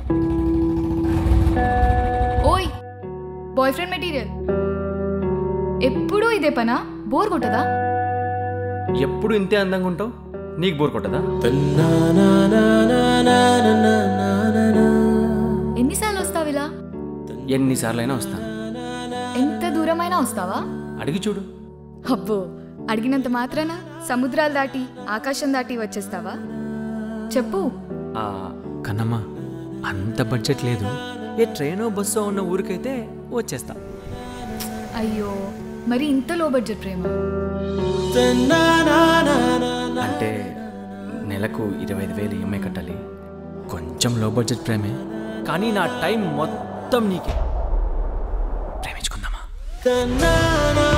ఓయ్ boy friend material ఎప్పుడూ ఇదే పనా బోర్ కొట్టదా ఎప్పుడు ఇంతే అందంగా ఉంటావు నీకు బోర్ కొట్టదా ఎన్నిసార్లు వస్తావు ఇలా ఎన్నిసార్లైనా వస్తాను ఎంత దూరమైనా వస్తావా అడిగి చూడు అబ్బో అడిగినంత మాత్రాన సముద్రాలు దాటి ఆకాశం దాటి వచ్చేస్తావా చెప్పు ఆ, కన్నమ్మ అంత బడ్జెట్ లేదు ఏ ట్రైనో బస్సో ఉన్న ఊరికైతే వచ్చేస్తా అయ్యో మరి ఇంత లో బడ్జెట్ ప్రేమ అంటే నెలకు ఇరవై ఐదు వేలు ఈఎంఐ కట్టాలి కొంచెం లో బడ్జెట్ ప్రేమే కానీ నా టైం మొత్తం నీకే ప్రేమించుకుందామా